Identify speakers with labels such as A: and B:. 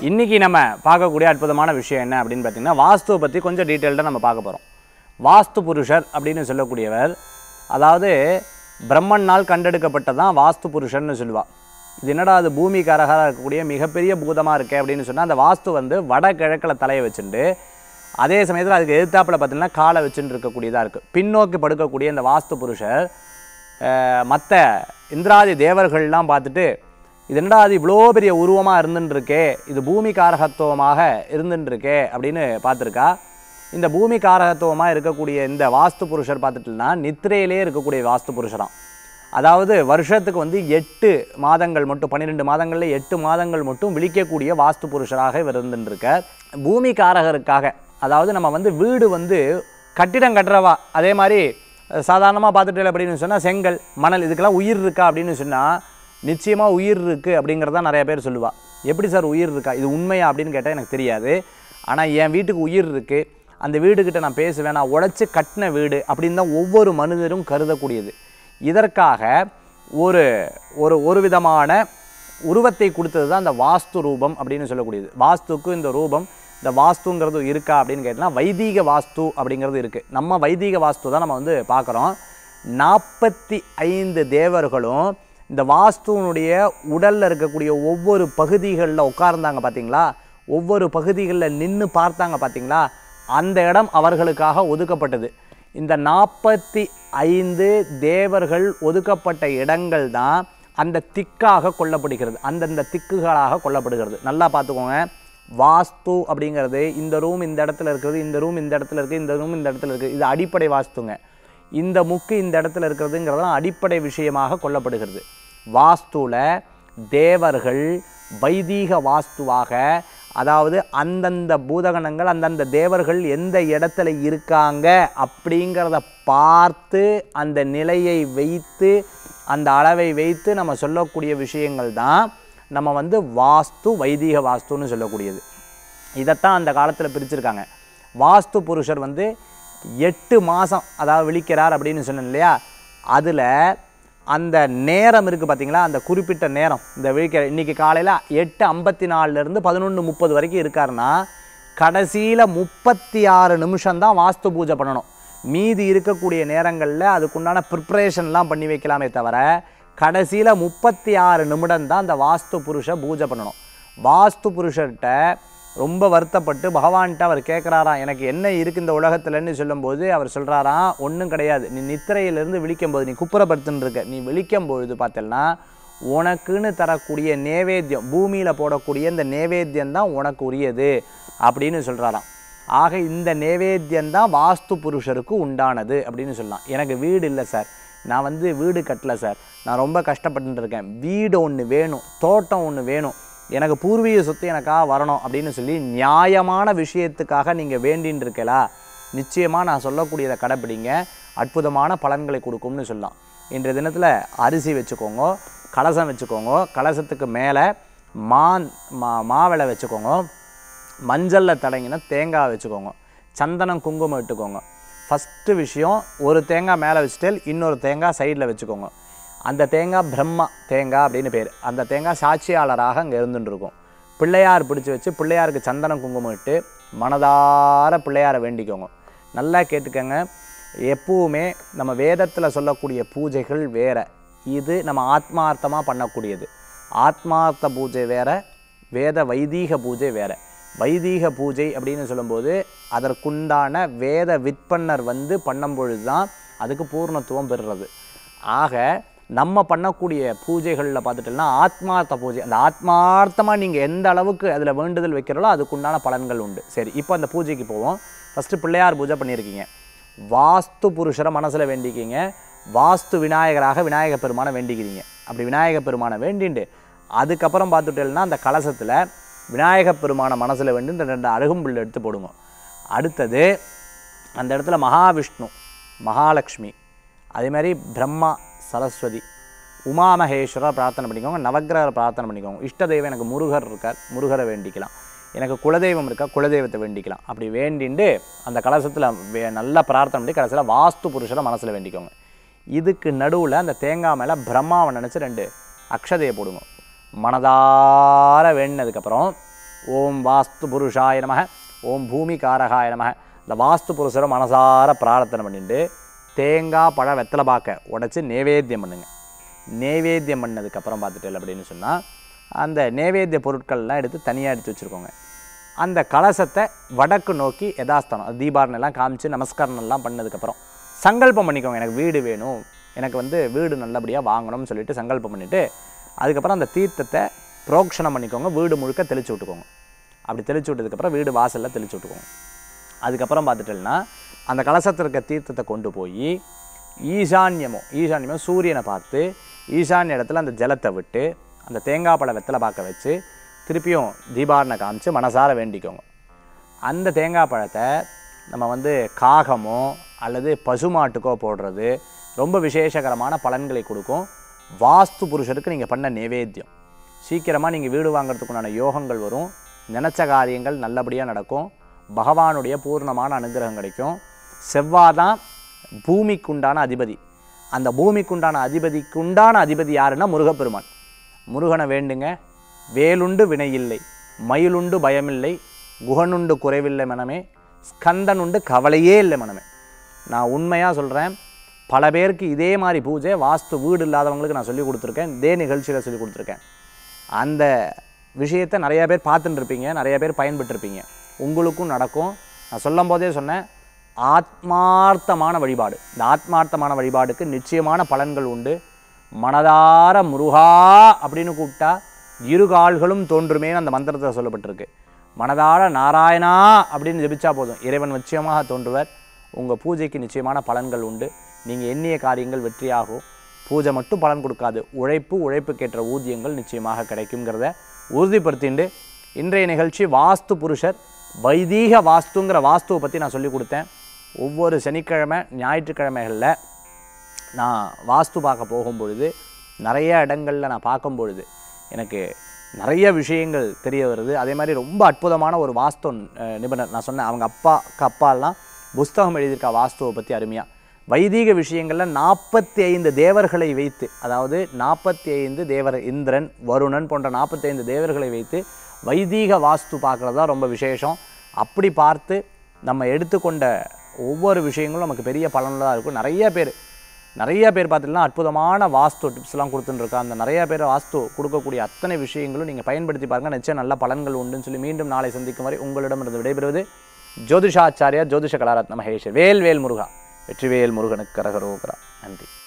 A: இன்னைக்கு நம்ம பார்க்கக்கூடிய அற்புதமான விஷயம் என்ன அப்படின்னு பார்த்தீங்கன்னா வாஸ்துவை பற்றி கொஞ்சம் டீட்டெயில்டாக நம்ம பார்க்க போகிறோம் வாஸ்து புருஷர் அப்படின்னு சொல்லக்கூடியவர் அதாவது பிரம்மனால் கண்டெடுக்கப்பட்டதான் வாஸ்து புருஷர்னு சொல்லுவா இது என்னடா அது பூமிக்காரகராக இருக்கக்கூடிய மிகப்பெரிய பூதமாக இருக்கே அப்படின்னு சொன்னால் அந்த வாஸ்து வந்து வடகிழக்கில் தலையை வச்சுண்டு அதே சமயத்தில் அதுக்கு எதிர்த்தாப்பில் பார்த்தீங்கன்னா காலை வச்சுட்டு இருக்கக்கூடியதாக இருக்குது பின்னோக்கி படுக்கக்கூடிய இந்த வாஸ்து புருஷர் மற்ற இந்திராதி தேவர்கள்லாம் பார்த்துட்டு இது என்னடா அது இவ்வளோ பெரிய உருவமாக இருந்துன்னு இருக்கே இது பூமி காரகத்துவமாக இருந்துன்னு இருக்கே அப்படின்னு பார்த்துருக்கா இந்த பூமி காரகத்துவமாக இருக்கக்கூடிய இந்த வாஸ்து புருஷர் பார்த்துட்டுனா நித்திரையிலே இருக்கக்கூடிய வாஸ்து புருஷராம் அதாவது வருஷத்துக்கு வந்து எட்டு மாதங்கள் மட்டும் பன்னிரெண்டு மாதங்களில் எட்டு மாதங்கள் மட்டும் விழிக்கக்கூடிய வாஸ்து புருஷராக இவர் இருந்துருக்கார் பூமி காரகருக்காக அதாவது நம்ம வந்து வீடு வந்து கட்டிடம் கட்டுறவா அதே மாதிரி சாதாரணமாக பார்த்துட்டு அப்படின்னு சொன்னால் செங்கல் மணல் இதுக்கெல்லாம் உயிர் இருக்கா அப்படின்னு சொன்னால் நிச்சயமாக உயிர் இருக்குது அப்படிங்கிறத நிறைய பேர் சொல்லுவா எப்படி சார் உயிர் இருக்கா இது உண்மையா அப்படின்னு கேட்டால் எனக்கு தெரியாது ஆனால் என் வீட்டுக்கு உயிர் இருக்குது அந்த வீடுக்கிட்ட நான் பேசுவேன் நான் உழைச்சி கட்டின வீடு அப்படின்னு தான் ஒவ்வொரு மனிதரும் கருதக்கூடியது இதற்காக ஒரு ஒரு ஒரு விதமான உருவத்தை கொடுத்தது தான் அந்த வாஸ்து ரூபம் அப்படின்னு சொல்லக்கூடியது வாஸ்துக்கு இந்த ரூபம் இந்த வாஸ்துங்கிறது இருக்கா அப்படின்னு கேட்டால் வைதீக வாஸ்து அப்படிங்கிறது இருக்குது நம்ம வைதீக வாஸ்து தான் நம்ம வந்து பார்க்குறோம் நாற்பத்தி ஐந்து தேவர்களும் இந்த வாஸ்துவனுடைய உடலில் இருக்கக்கூடிய ஒவ்வொரு பகுதிகளில் உட்கார்ந்தாங்க பார்த்தீங்களா ஒவ்வொரு பகுதிகளில் நின்று பார்த்தாங்க பார்த்தீங்களா அந்த இடம் அவர்களுக்காக ஒதுக்கப்பட்டது இந்த நாற்பத்தி ஐந்து தேவர்கள் ஒதுக்கப்பட்ட இடங்கள் தான் அந்த திக்காக கொல்லப்படுகிறது அந்தந்த திக்குகளாக கொல்லப்படுகிறது நல்லா பார்த்துக்கோங்க வாஸ்து அப்படிங்கிறது இந்த ரூம் இந்த இடத்துல இருக்கிறது இந்த ரூம் இந்த இடத்துல இருக்குது இந்த ரூம் இந்த இடத்துல இருக்குது இது அடிப்படை வாஸ்துங்க இந்த முக்கு இந்த இடத்துல இருக்கிறதுங்கிறதெல்லாம் அடிப்படை விஷயமாக கொல்லப்படுகிறது வாஸ்துவில் தேவர்கள் வைதீக வாஸ்துவாக அதாவது அந்தந்த பூதகணங்கள் அந்தந்த தேவர்கள் எந்த இடத்துல இருக்காங்க அப்படிங்கிறத பார்த்து அந்த நிலையை வைத்து அந்த அளவை வைத்து நம்ம சொல்லக்கூடிய விஷயங்கள் தான் நம்ம வந்து வாஸ்து வைதீக வாஸ்துன்னு சொல்லக்கூடியது இதைத்தான் அந்த காலத்தில் பிரிச்சிருக்காங்க வாஸ்து புருஷர் வந்து எட்டு மாதம் அதாவது விழிக்கிறார் அப்படின்னு சொன்னேன் இல்லையா அதில் அந்த நேரம் இருக்குது பார்த்தீங்களா அந்த குறிப்பிட்ட நேரம் இந்த விழிக்கிற இன்றைக்கி காலையில் எட்டு ஐம்பத்தி நாலுலேருந்து பதினொன்று முப்பது வரைக்கும் இருக்காருன்னா கடைசியில் முப்பத்தி ஆறு நிமிஷம்தான் வாஸ்து பூஜை பண்ணணும் மீதி இருக்கக்கூடிய நேரங்களில் அதுக்குண்டான ப்ரிப்ரேஷன்லாம் பண்ணி வைக்கலாமே தவிர கடைசியில் முப்பத்தி ஆறு நிமிடம் தான் அந்த வாஸ்து புருஷ பூஜை பண்ணணும் வாஸ்து புருஷர்கிட்ட ரொம்ப வருத்தப்பட்டு பகவான்கிட்ட அவர் கேட்குறாராம் எனக்கு என்ன இருக்குது இந்த உலகத்துலன்னு சொல்லும்போது அவர் சொல்கிறாராம் ஒன்றும் கிடையாது நீ நித்திரையிலேருந்து விழிக்கும் போது நீ குப்புறப்படுத்துன்னு இருக்க நீ விழிக்கும் பொழுது பார்த்தேன்னா உனக்குன்னு தரக்கூடிய நேவேத்தியம் பூமியில் போடக்கூடிய இந்த நேவேத்தியம் தான் உனக்கு உரியது அப்படின்னு சொல்கிறாராம் ஆக இந்த நேவேத்தியம் தான் வாஸ்து புருஷருக்கு உண்டானது அப்படின்னு சொல்லலாம் எனக்கு வீடு இல்லை சார் நான் வந்து வீடு கட்டல சார் நான் ரொம்ப கஷ்டப்பட்டு இருக்கேன் வீடு ஒன்று வேணும் தோட்டம் ஒன்று வேணும் எனக்கு பூர்வீக சொத்து எனக்காக வரணும் அப்படின்னு சொல்லி நியாயமான விஷயத்துக்காக நீங்கள் வேண்டின்னு இருக்கலா நிச்சயமாக நான் சொல்லக்கூடியதை கடைப்பிடிங்க அற்புதமான பலன்களை கொடுக்கும்னு சொல்லலாம் இன்றைய தினத்தில் அரிசி வச்சுக்கோங்க கலசம் வச்சுக்கோங்க கலசத்துக்கு மேலே மான் மா மாவிளை வச்சுக்கோங்க மஞ்சளில் தடங்கின தேங்காய் வச்சுக்கோங்க சந்தனம் குங்குமம் இட்டுக்கோங்க ஃபஸ்ட்டு விஷயம் ஒரு தேங்காய் மேலே வச்சுட்டு இன்னொரு தேங்காய் சைடில் வச்சுக்கோங்க அந்த தேங்காய் பிரம்மா தேங்காய் அப்படின்னு பேர் அந்த தேங்காய் சாட்சியாளராக அங்கே இருந்துட்டு இருக்கும் பிள்ளையார் பிடிச்சி வச்சு பிள்ளையாருக்கு சந்தனம் குங்குமம் இட்டு மனதார பிள்ளையாரை வேண்டிக்கோங்க நல்லா கேட்டுக்கோங்க எப்பவுமே நம்ம வேதத்தில் சொல்லக்கூடிய பூஜைகள் வேற இது நம்ம ஆத்மார்த்தமாக பண்ணக்கூடியது ஆத்மார்த்த பூஜை வேற வேத வைதீக பூஜை வேற வைதீக பூஜை அப்படின்னு சொல்லும்போது அதற்குண்டான வேத விற்பன்னர் வந்து பண்ணும் பொழுது தான் அதுக்கு பூர்ணத்துவம் பெறுறது ஆக நம்ம பண்ணக்கூடிய பூஜைகளில் பார்த்துட்டோம்னா ஆத்மார்த்த பூஜை அந்த ஆத்மார்த்தமாக நீங்கள் எந்த அளவுக்கு அதில் வேண்டுதல் வைக்கிறீங்களோ அதுக்குண்டான பலன்கள் உண்டு சரி இப்போ அந்த பூஜைக்கு போவோம் ஃபஸ்ட்டு பிள்ளையார் பூஜை பண்ணியிருக்கீங்க வாஸ்து புருஷரை மனசில் வேண்டிக்கிங்க வாஸ்து விநாயகராக விநாயக பெருமானை வேண்டிக்கிறீங்க அப்படி விநாயக பெருமானை வேண்டிண்டு அதுக்கப்புறம் பார்த்துட்டேன்னா அந்த கலசத்தில் விநாயக பெருமானை மனசில் வேண்டி இந்த ரெண்டு அருகம்புல் எடுத்து போடுங்க அடுத்தது அந்த இடத்துல மகாவிஷ்ணு மகாலட்சுமி அதே மாதிரி பிரம்மா சரஸ்வதி உமா மகேஸ்வரர் பிரார்த்தனை பண்ணிக்கோங்க நவக்கிரகரை பிரார்த்தனை பண்ணிக்கோங்க இஷ்ட தெய்வம் எனக்கு முருகர் இருக்கார் முருகரை வேண்டிக்கலாம் எனக்கு குலதெய்வம் இருக்கா குலதெய்வத்தை வேண்டிக்கலாம் அப்படி வேண்டிண்டு அந்த கலசத்தில் வே நல்லா பிரார்த்தனை பண்ணி கடைசியில் வாஸ்து புருஷரை மனசில் வேண்டிக்கோங்க இதுக்கு நடுவில் அந்த தேங்காய் மேலே பிரம்மாவை நினச்சி ரெண்டு அக்ஷதையை போடுங்க மனதார வேண்டினதுக்கப்புறம் ஓம் வாஸ்து புருஷாய நம ஓம் பூமிகாரகாய நம இந்த வாஸ்து புருஷரை மனசார பிரார்த்தனை பண்ணிட்டு தேங்காய் பழ வெத்தலை பாக்க உடச்சி நேவேத்தியம் பண்ணுங்க நேவேத்தியம் பண்ணதுக்கப்புறம் பார்த்துட்டு அப்படின்னு சொன்னால் அந்த நேவேத்திய பொருட்கள்லாம் எடுத்து தனியாக எடுத்து வச்சுருக்கோங்க அந்த கலசத்தை வடக்கு நோக்கி யதாஸ்தானம் அது தீபாரணம் எல்லாம் காமிச்சு நமஸ்காரம் எல்லாம் பண்ணதுக்கப்புறம் சங்கல்பம் பண்ணிக்கோங்க எனக்கு வீடு வேணும் எனக்கு வந்து வீடு நல்லபடியாக வாங்கணும்னு சொல்லிட்டு சங்கல்பம் பண்ணிவிட்டு அதுக்கப்புறம் அந்த தீர்த்தத்தை புரோக்ஷணம் பண்ணிக்கோங்க வீடு முழுக்க தெளிச்சு விட்டுக்கோங்க அப்படி தெளிச்சு விட்டதுக்கப்புறம் வீடு வாசலில் தெளிச்சு விட்டுக்கோங்க அதுக்கப்புறம் பார்த்துட்டேன்னா அந்த கலசத்தில் இருக்க தீர்த்தத்தை கொண்டு போய் ஈசான்யமோ ஈசான்யமோ சூரியனை பார்த்து ஈசான்ய இடத்துல அந்த ஜலத்தை விட்டு அந்த தேங்காய் பழ வெத்தலை பார்க்க வச்சு திருப்பியும் தீபாரணை காமிச்சு மனசார வேண்டிக்கோங்க அந்த தேங்காய் பழத்தை நம்ம வந்து காகமோ அல்லது பசுமாட்டுக்கோ போடுறது ரொம்ப விசேஷகரமான பலன்களை கொடுக்கும் வாஸ்து புருஷருக்கு நீங்கள் பண்ண நைவேத்தியம் சீக்கிரமாக நீங்கள் வீடு வாங்குறதுக்குண்டான யோகங்கள் வரும் நினச்ச காரியங்கள் நல்லபடியாக நடக்கும் பகவானுடைய பூர்ணமான அனுகிரகம் கிடைக்கும் செவ்வாதான் பூமிக்குண்டான அதிபதி அந்த பூமிக்குண்டான அதிபதிக்குண்டான அதிபதி யாருன்னா முருகப்பெருமான் முருகனை வேண்டுங்க வேலுண்டு வினையில்லை மயிலுண்டு பயமில்லை குகனுண்டு குறைவில்லை மனமே ஸ்கந்தனுண்டு கவலையே இல்லை மனமே நான் உண்மையாக சொல்கிறேன் பல பேருக்கு இதே மாதிரி பூஜை வாஸ்து வீடு இல்லாதவங்களுக்கு நான் சொல்லி கொடுத்துருக்கேன் இதே நிகழ்ச்சியில் சொல்லி கொடுத்துருக்கேன் அந்த விஷயத்தை நிறைய பேர் பார்த்துட்டு இருப்பீங்க நிறைய பேர் பயன்பட்டுருப்பீங்க உங்களுக்கும் நடக்கும் நான் சொல்லும் போதே சொன்னேன் ஆத்மார்த்தமான வழிபாடு இந்த ஆத்மார்த்தமான வழிபாடுக்கு நிச்சயமான பலன்கள் உண்டு மனதார முருகா அப்படின்னு கூப்பிட்டா இரு கால்களும் தோன்றுமேன்னு அந்த மந்திரத்தில் சொல்லப்பட்டிருக்கு மனதார நாராயணா அப்படின்னு ஜெபிச்சா போதும் இறைவன் நிச்சயமாக தோன்றுவர் உங்கள் பூஜைக்கு நிச்சயமான பலன்கள் உண்டு நீங்கள் எண்ணிய காரியங்கள் வெற்றியாகும் பூஜை மட்டும் பலன் கொடுக்காது உழைப்பு உழைப்புக்கேற்ற ஊதியங்கள் நிச்சயமாக கிடைக்குங்கிறத உறுதிப்படுத்திண்டு இன்றைய நிகழ்ச்சி வாஸ்து புருஷர் வைதீக வாஸ்துங்கிற வாஸ்துவை பற்றி நான் சொல்லி கொடுத்தேன் ஒவ்வொரு சனிக்கிழமை ஞாயிற்றுக்கிழமைகளில் நான் வாஸ்து பார்க்க போகும்பொழுது நிறைய இடங்களில் நான் பார்க்கும் பொழுது எனக்கு நிறைய விஷயங்கள் தெரிய வருது அதே மாதிரி ரொம்ப அற்புதமான ஒரு வாஸ்து அஹ், நிபுணர் நான் சொன்னேன் அவங்க அப்பாக்கு அப்பாலாம் புஸ்தகம் எழுதியிருக்கா வாஸ்துவை பற்றி அருமையாக வைதீக விஷயங்களில் நாற்பத்தி ஐந்து தேவர்களை வைத்து அதாவது நாற்பத்தி ஐந்து தேவர் இந்திரன் வருணன் போன்ற நாற்பத்தி ஐந்து தேவர்களை வைத்து வைதீக வாஸ்து பார்க்குறது தான் ரொம்ப விசேஷம் அப்படி பார்த்து நம்ம எடுத்துக்கொண்ட ஒவ்வொரு விஷயங்களும் நமக்கு பெரிய பலனுள்ளதாக இருக்கும் நிறைய பேர் நிறைய பேர் பார்த்தீங்கன்னா அற்புதமான வாஸ்து டிப்ஸ்லாம் கொடுத்துட்டு இருக்கா அந்த நிறைய பேர் வாஸ்து கொடுக்கக்கூடிய அத்தனை விஷயங்களும் நீங்கள் பயன்படுத்தி பாருங்கள் நிச்சயம் நல்ல பலன்கள் உண்டுன்னு சொல்லி மீண்டும் நாளை சந்திக்கும் வரை உங்களிடமிருந்து விடைபெறுவது ஜோதிஷாச்சாரியா ஜோதிஷ கலாரத்ன மகேஷ் வேல் வேல் முருகா வெற்றிவேல் முருகனுக்கு கரகரோகரா நன்றி